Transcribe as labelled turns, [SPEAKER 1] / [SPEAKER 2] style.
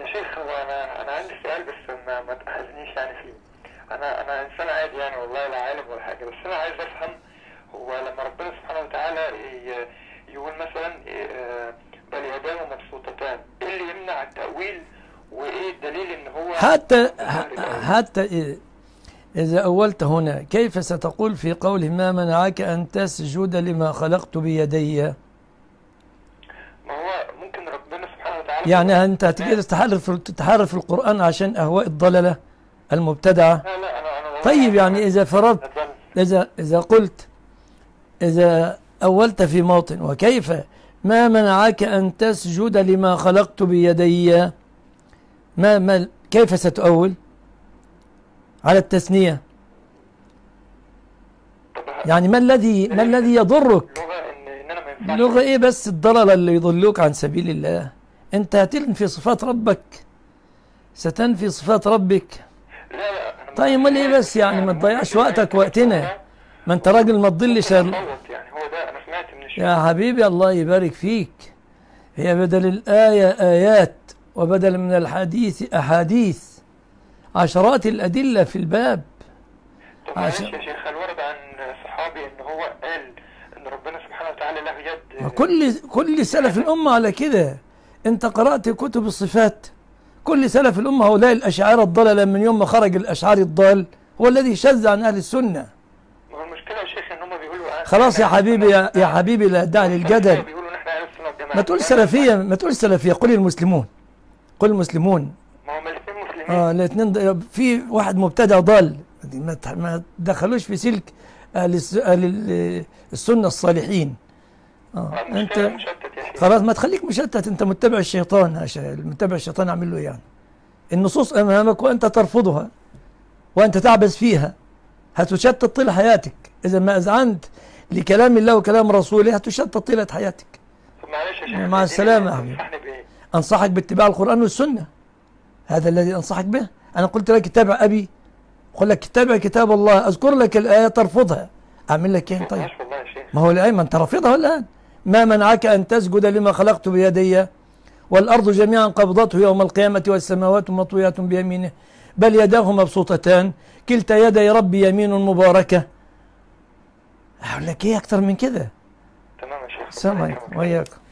[SPEAKER 1] يا شيخ هو انا انا عندي سؤال بس ما ما تاخذنيش يعني فيه انا انا انسان عادي يعني والله لا عالم ولا حاجه بس انا عايز افهم هو لما ربنا سبحانه وتعالى ي- يقول مثلا آه، بل يداه مبسوطتان ايه اللي يمنع التاويل وايه الدليل ان هو
[SPEAKER 2] حتى حتى إ- إذا أولت هنا كيف ستقول في قوله ما منعك أن تسجد لما خلقت بيدي
[SPEAKER 1] ما هو ممكن ربنا سبحانه وتعالى
[SPEAKER 2] يعني أنت هتجي تحرف تحرف القرآن عشان أهواء الضللة المبتدعة
[SPEAKER 1] لا لا انا انا والله
[SPEAKER 2] طيب يعني إذا فرضت
[SPEAKER 1] أتمنى.
[SPEAKER 2] إذا إذا قلت إذا أولت في موطن وكيف ما منعك أن تسجد لما خلقت بيدي ما ما كيف ستؤول على التثنية
[SPEAKER 1] طب
[SPEAKER 2] يعني ما الذي ما الذي يضرك
[SPEAKER 1] لغه ان ان انا ما ينفعش
[SPEAKER 2] لغة إيه بس الضلالة اللي يضلوك عن سبيل الله أنت هتنفي صفات ربك ستنفي صفات ربك
[SPEAKER 1] لا لا أنا
[SPEAKER 2] طيب امال ايه بس يعني ما تضيعش وقتك وقتنا ما انت راجل ما تضلش ال-
[SPEAKER 1] صوت يعني هو ده انا سمعت من الشيخ
[SPEAKER 2] يا حبيبي الله يبارك فيك هي بدل الآية آيات وبدل من الحديث أحاديث عشرات الأدلة في الباب
[SPEAKER 1] طب معلش
[SPEAKER 2] عشان-
[SPEAKER 1] يا شيخ هل ورد عن صحابي ان هو قال ان ربنا سبحانه وتعالى له يد
[SPEAKER 2] كل كل سلف الأمة على كده أنت قرأت كتب الصفات كل سلف الأمة هؤلاء الأشاعرة الضللة من يوم ما خرج الأشعري الضال هو الذي شذ عن أهل السنة
[SPEAKER 1] ما هو المشكله يا شيخ ان هم بيقولوا
[SPEAKER 2] خلاص يا حبيبي يا, يا حبيبي لا داعي للجدل
[SPEAKER 1] بيقولوا ان احنا اهل السنه والجماعه
[SPEAKER 2] ما تقول سلفية ما تقول سلفية قل المسلمون قل المسلمون
[SPEAKER 1] ما هم الاثنين مسلمين
[SPEAKER 2] اه الاثنين ض- في واحد مبتدع ضال ما ت- ما دخلوش في سلك اهل الس- أهل ال- السنة الصالحين اه
[SPEAKER 1] المشكلة
[SPEAKER 2] انت
[SPEAKER 1] مشتت يا شيخ
[SPEAKER 2] خلاص ما تخليك مشتت انت متبع الشيطان عشان متبع الشيطان اعمل له إيه يعني النصوص امامك وانت ترفضها وانت تعبث فيها هتشتت طيل حياتك اذا ما اذعنت لكلام الله وكلام رسوله هتشتت طيلة حياتك
[SPEAKER 1] طب معلش يا شيخ
[SPEAKER 2] مع السلامة يا
[SPEAKER 1] حبيبي
[SPEAKER 2] حبيبي.
[SPEAKER 1] تنصحني بايه؟
[SPEAKER 2] أنصحك باتباع القرآن والسنة هذا الذي أنصحك به أنا قلت لك اتبع أبي قل لك اتبع كتاب الله أذكر لك الآية ترفضها أعمل لك إيه طيب
[SPEAKER 1] ماشي والله يا شيخ
[SPEAKER 2] ما هو الآية ما أنت رافضها الآن ما منعك أن تسجد لما خلقت بيدي والأرض جميعا قبضته يوم القيامة والسماوات مطويات بيمينه بل يداه مبسوطتان كلتا يدي ربي يمين مباركة أقول لك إيه أكتر من كده
[SPEAKER 1] تمام يا شيخ
[SPEAKER 2] السلام عليكم وإياكم